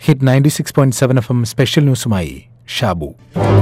hit ninety six point seven F M special ന്യൂസുമായി ഷാബു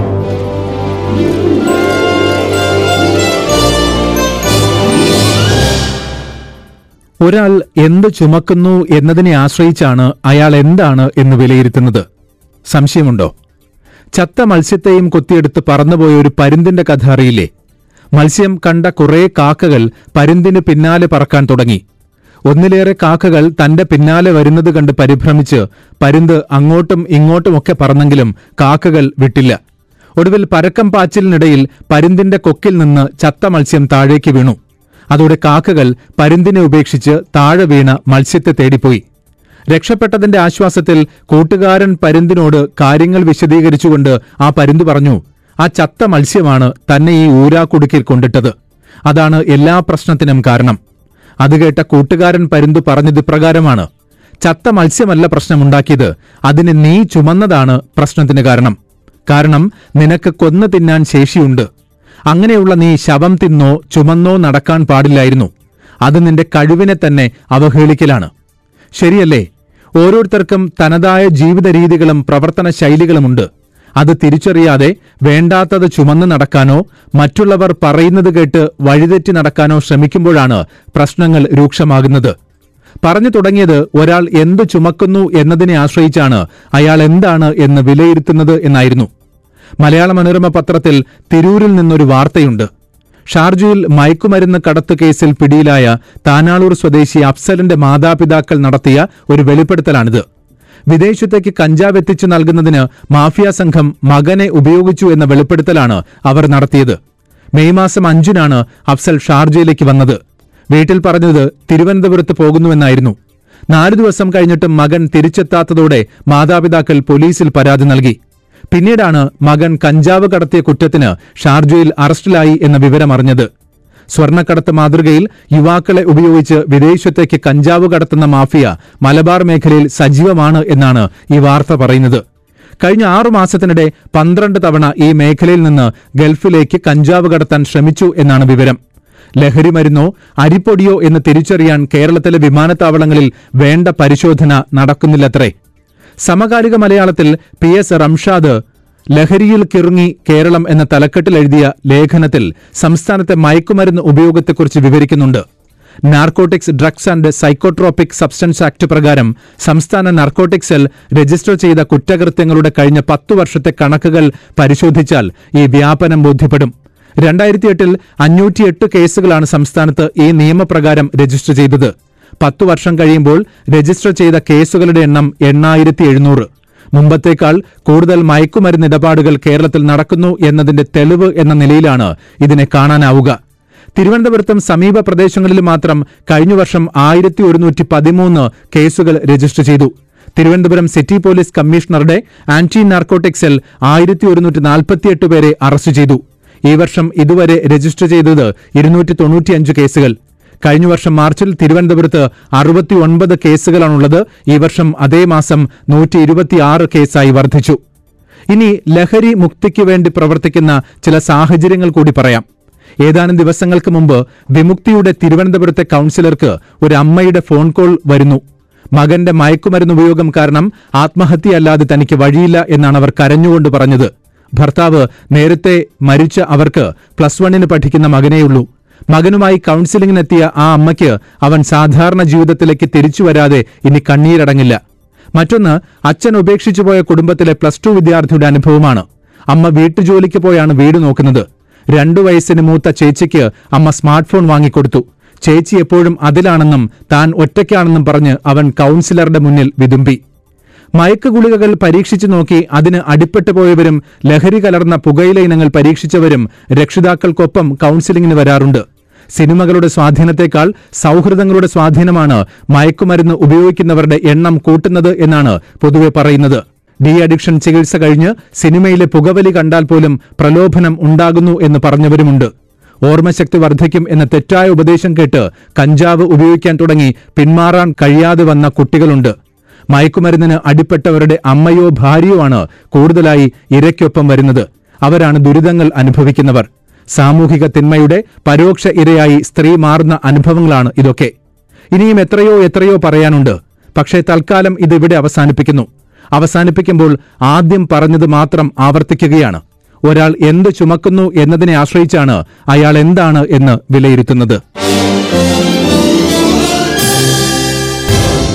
ഒരാൾ എന്ത് ചുമക്കുന്നു എന്നതിനെ ആശ്രയിച്ചാണ് അയാൾ എന്താണ് എന്ന് വിലയിരുത്തുന്നത് സംശയമുണ്ടോ ചത്ത മത്സ്യത്തെയും കൊത്തിയെടുത്ത് പറന്നുപോയ ഒരു പരുന്തിന്റെ കഥ അറിയില്ലേ മത്സ്യം കണ്ട കുറേ കാക്കകൾ പരുന്തിന് പിന്നാലെ പറക്കാൻ തുടങ്ങി ഒന്നിലേറെ കാക്കകൾ തന്റെ പിന്നാലെ വരുന്നത് കണ്ട് പരിഭ്രമിച്ച് പരുന്ത് അങ്ങോട്ടും ഇങ്ങോട്ടുമൊക്കെ പറന്നെങ്കിലും കാക്കകൾ വിട്ടില്ല ഒടുവിൽ പരക്കം പാച്ചിലിനിടയിൽ പരുന്തിന്റെ കൊക്കിൽ നിന്ന് ചത്ത മത്സ്യം താഴേക്ക് വീണു അതോടെ കാക്കകൾ പരുന്തിനെ ഉപേക്ഷിച്ച് താഴെ വീണ മത്സ്യത്തെ തേടിപ്പോയി രക്ഷപ്പെട്ടതിന്റെ ആശ്വാസത്തിൽ കൂട്ടുകാരൻ പരുന്തിനോട് കാര്യങ്ങൾ വിശദീകരിച്ചുകൊണ്ട് ആ പരുന്ത് പറഞ്ഞു ആ ചത്ത മത്സ്യമാണ് തന്നെ ഈ ഊരാക്കുടുക്കിൽ കൊണ്ടിട്ടത് അതാണ് എല്ലാ പ്രശ്നത്തിനും കാരണം അത് കേട്ട കൂട്ടുകാരൻ പരുന്ത് പറഞ്ഞത് ഇപ്രകാരമാണ് ചത്ത മത്സ്യമല്ല പ്രശ്നമുണ്ടാക്കിയത് അതിനെ നീ ചുമന്നതാണ് പ്രശ്നത്തിന് കാരണം കാരണം നിനക്ക് കൊന്നു തിന്നാൻ ശേഷിയുണ്ട് അങ്ങനെയുള്ള നീ ശവം തിന്നോ ചുമന്നോ നടക്കാൻ പാടില്ലായിരുന്നു അത് നിന്റെ കഴിവിനെ തന്നെ അവഹേളിക്കലാണ് ശരിയല്ലേ ഓരോരുത്തർക്കും തനതായ ജീവിത രീതികളും പ്രവർത്തന ശൈലികളുമുണ്ട് അത് തിരിച്ചറിയാതെ വേണ്ടാത്തത് ചുമന്ന് നടക്കാനോ മറ്റുള്ളവർ പറയുന്നത് കേട്ട് വഴിതെറ്റി നടക്കാനോ ശ്രമിക്കുമ്പോഴാണ് പ്രശ്നങ്ങൾ രൂക്ഷമാകുന്നത് പറഞ്ഞു തുടങ്ങിയത് ഒരാൾ എന്തു ചുമക്കുന്നു എന്നതിനെ ആശ്രയിച്ചാണ് അയാൾ എന്താണ് എന്ന് വിലയിരുത്തുന്നത് എന്നായിരുന്നു മലയാള മനോരമ പത്രത്തിൽ തിരൂരിൽ നിന്നൊരു വാർത്തയുണ്ട് ഷാർജയിൽ മയക്കുമരുന്ന് കടത്തു കേസിൽ പിടിയിലായ താനാളൂർ സ്വദേശി അഫ്സലിന്റെ മാതാപിതാക്കൾ നടത്തിയ ഒരു വെളിപ്പെടുത്തലാണിത് വിദേശത്തേക്ക് കഞ്ചാവ് എത്തിച്ചു നൽകുന്നതിന് മാഫിയ സംഘം മകനെ ഉപയോഗിച്ചു എന്ന വെളിപ്പെടുത്തലാണ് അവർ നടത്തിയത് മെയ് മാസം അഞ്ചിനാണ് അഫ്സൽ ഷാർജയിലേക്ക് വന്നത് വീട്ടിൽ പറഞ്ഞത് തിരുവനന്തപുരത്ത് പോകുന്നുവെന്നായിരുന്നു നാലു ദിവസം കഴിഞ്ഞിട്ടും മകൻ തിരിച്ചെത്താത്തതോടെ മാതാപിതാക്കൾ പോലീസിൽ പരാതി നൽകി പിന്നീടാണ് മകൻ കഞ്ചാവ് കടത്തിയ കുറ്റത്തിന് ഷാർജയിൽ അറസ്റ്റിലായി എന്ന വിവരം അറിഞ്ഞത് സ്വർണ്ണക്കടത്ത് മാതൃകയിൽ യുവാക്കളെ ഉപയോഗിച്ച് വിദേശത്തേക്ക് കഞ്ചാവ് കടത്തുന്ന മാഫിയ മലബാർ മേഖലയിൽ സജീവമാണ് എന്നാണ് ഈ വാർത്ത പറയുന്നത് കഴിഞ്ഞ ആറു മാസത്തിനിടെ പന്ത്രണ്ട് തവണ ഈ മേഖലയിൽ നിന്ന് ഗൾഫിലേക്ക് കഞ്ചാവ് കടത്താൻ ശ്രമിച്ചു എന്നാണ് വിവരം ലഹരി മരുന്നോ അരിപ്പൊടിയോ എന്ന് തിരിച്ചറിയാൻ കേരളത്തിലെ വിമാനത്താവളങ്ങളിൽ വേണ്ട പരിശോധന നടക്കുന്നില്ലത്രേ സമകാലിക മലയാളത്തിൽ പി എസ് റംഷാദ് ലഹരിയിൽ കിറുങ്ങി കേരളം എന്ന തലക്കെട്ടിൽ എഴുതിയ ലേഖനത്തിൽ സംസ്ഥാനത്തെ മയക്കുമരുന്ന് ഉപയോഗത്തെക്കുറിച്ച് വിവരിക്കുന്നുണ്ട് narcotics drugs and psychotropic substance act പ്രകാരം സംസ്ഥാന നാർക്കോട്ടിക് സെൽ രജിസ്റ്റർ ചെയ്ത കുറ്റകൃത്യങ്ങളുടെ കഴിഞ്ഞ പത്തു വർഷത്തെ കണക്കുകൾ പരിശോധിച്ചാൽ ഈ വ്യാപനം ബോധ്യപ്പെടും രണ്ടായിരത്തി എട്ടിൽ അഞ്ഞൂറ്റിയെട്ട് കേസുകളാണ് സംസ്ഥാനത്ത് ഈ നിയമപ്രകാരം രജിസ്റ്റർ ചെയ്തത് പത്തു വർഷം കഴിയുമ്പോൾ രജിസ്റ്റർ ചെയ്ത കേസുകളുടെ എണ്ണം എണ്ണായിരത്തി എഴുന്നൂറ് മുമ്പത്തേക്കാൾ കൂടുതൽ മയക്കുമരുന്ന് ഇടപാടുകൾ കേരളത്തിൽ നടക്കുന്നു എന്നതിന്റെ തെളിവ് എന്ന നിലയിലാണ് ഇതിനെ കാണാനാവുക തിരുവനന്തപുരത്തും സമീപ പ്രദേശങ്ങളിൽ മാത്രം കഴിഞ്ഞ വർഷം ആയിരത്തി ഒരുന്നൂറ്റി പതിമൂന്ന് കേസുകൾ രജിസ്റ്റർ ചെയ്തു തിരുവനന്തപുരം സിറ്റി പോലീസ് കമ്മീഷണറുടെ ആന്റി നാർക്കോട്ടിക് സെൽ ആയിരത്തി ഒരുന്നൂറ്റി നാൽപ്പത്തിയെട്ട് പേരെ അറസ്റ്റ് ചെയ്തു ഈ വർഷം ഇതുവരെ രജിസ്റ്റർ ചെയ്തത് ഇരുന്നൂറ്റി തൊണ്ണൂറ്റിയഞ്ച് കേസുകൾ കഴിഞ്ഞ വർഷം മാർച്ചിൽ തിരുവനന്തപുരത്ത് അറുപത്തി ഒൻപത് കേസുകളാണുള്ളത് ഈ വർഷം അതേ മാസം നൂറ്റി ഇരുപത്തിയാറ് കേസായി വർദ്ധിച്ചു ഇനി ലഹരി മുക്തിക്ക് വേണ്ടി പ്രവർത്തിക്കുന്ന ചില സാഹചര്യങ്ങൾ കൂടി പറയാം ഏതാനും ദിവസങ്ങൾക്ക് മുമ്പ് വിമുക്തിയുടെ തിരുവനന്തപുരത്തെ കൌൺസിലർക്ക് ഒരു അമ്മയുടെ ഫോൺ കോൾ വരുന്നു മകന്റെ മയക്കുമരുന്ന് ഉപയോഗം കാരണം ആത്മഹത്യയല്ലാതെ തനിക്ക് വഴിയില്ല എന്നാണ് അവർ കരഞ്ഞുകൊണ്ട് പറഞ്ഞത് ഭർത്താവ് നേരത്തെ മരിച്ച അവർക്ക് പ്ലസ് വണ്ണിന് പഠിക്കുന്ന മകനേയുള്ളൂ മകനുമായി കൌൺസിലിംഗിനെത്തിയ ആ അമ്മയ്ക്ക് അവൻ സാധാരണ ജീവിതത്തിലേക്ക് തിരിച്ചു വരാതെ ഇനി കണ്ണീരടങ്ങില്ല മറ്റൊന്ന് അച്ഛൻ ഉപേക്ഷിച്ചു പോയ കുടുംബത്തിലെ പ്ലസ് ടു വിദ്യാർത്ഥിയുടെ അനുഭവമാണ് അമ്മ വീട്ടുജോലിക്ക് പോയാണ് വീട് നോക്കുന്നത് രണ്ടു വയസ്സിന് മൂത്ത ചേച്ചിക്ക് അമ്മ സ്മാർട്ട് ഫോൺ വാങ്ങിക്കൊടുത്തു ചേച്ചി എപ്പോഴും അതിലാണെന്നും താൻ ഒറ്റയ്ക്കാണെന്നും പറഞ്ഞ് അവൻ കൌൺസിലറുടെ മുന്നിൽ വിതുമ്പി മയക്ക് ഗുളികകൾ പരീക്ഷിച്ചു നോക്കി അതിന് അടിപ്പെട്ടു പോയവരും ലഹരി കലർന്ന പുകയില ഇനങ്ങൾ പരീക്ഷിച്ചവരും രക്ഷിതാക്കൾക്കൊപ്പം കൌൺസിലിംഗിന് വരാറുണ്ട് സിനിമകളുടെ സ്വാധീനത്തെക്കാൾ സൗഹൃദങ്ങളുടെ സ്വാധീനമാണ് മയക്കുമരുന്ന് ഉപയോഗിക്കുന്നവരുടെ എണ്ണം കൂട്ടുന്നത് എന്നാണ് പൊതുവെ പറയുന്നത് ഡി അഡിക്ഷൻ ചികിത്സ കഴിഞ്ഞ് സിനിമയിലെ പുകവലി കണ്ടാൽ പോലും പ്രലോഭനം ഉണ്ടാകുന്നു എന്ന് പറഞ്ഞവരുമുണ്ട് ഓർമ്മശക്തി വർദ്ധിക്കും എന്ന തെറ്റായ ഉപദേശം കേട്ട് കഞ്ചാവ് ഉപയോഗിക്കാൻ തുടങ്ങി പിന്മാറാൻ കഴിയാതെ വന്ന കുട്ടികളുണ്ട് മയക്കുമരുന്നിന് അടിപ്പെട്ടവരുടെ അമ്മയോ ഭാര്യയോ ആണ് കൂടുതലായി ഇരയ്ക്കൊപ്പം വരുന്നത് അവരാണ് ദുരിതങ്ങൾ അനുഭവിക്കുന്നവർ സാമൂഹിക തിന്മയുടെ പരോക്ഷ ഇരയായി സ്ത്രീ മാറുന്ന അനുഭവങ്ങളാണ് ഇതൊക്കെ ഇനിയും എത്രയോ എത്രയോ പറയാനുണ്ട് പക്ഷേ തൽക്കാലം ഇതിവിടെ അവസാനിപ്പിക്കുന്നു അവസാനിപ്പിക്കുമ്പോൾ ആദ്യം പറഞ്ഞത് മാത്രം ആവർത്തിക്കുകയാണ് ഒരാൾ എന്ത് ചുമക്കുന്നു എന്നതിനെ ആശ്രയിച്ചാണ് അയാൾ എന്താണ് എന്ന് വിലയിരുത്തുന്നത്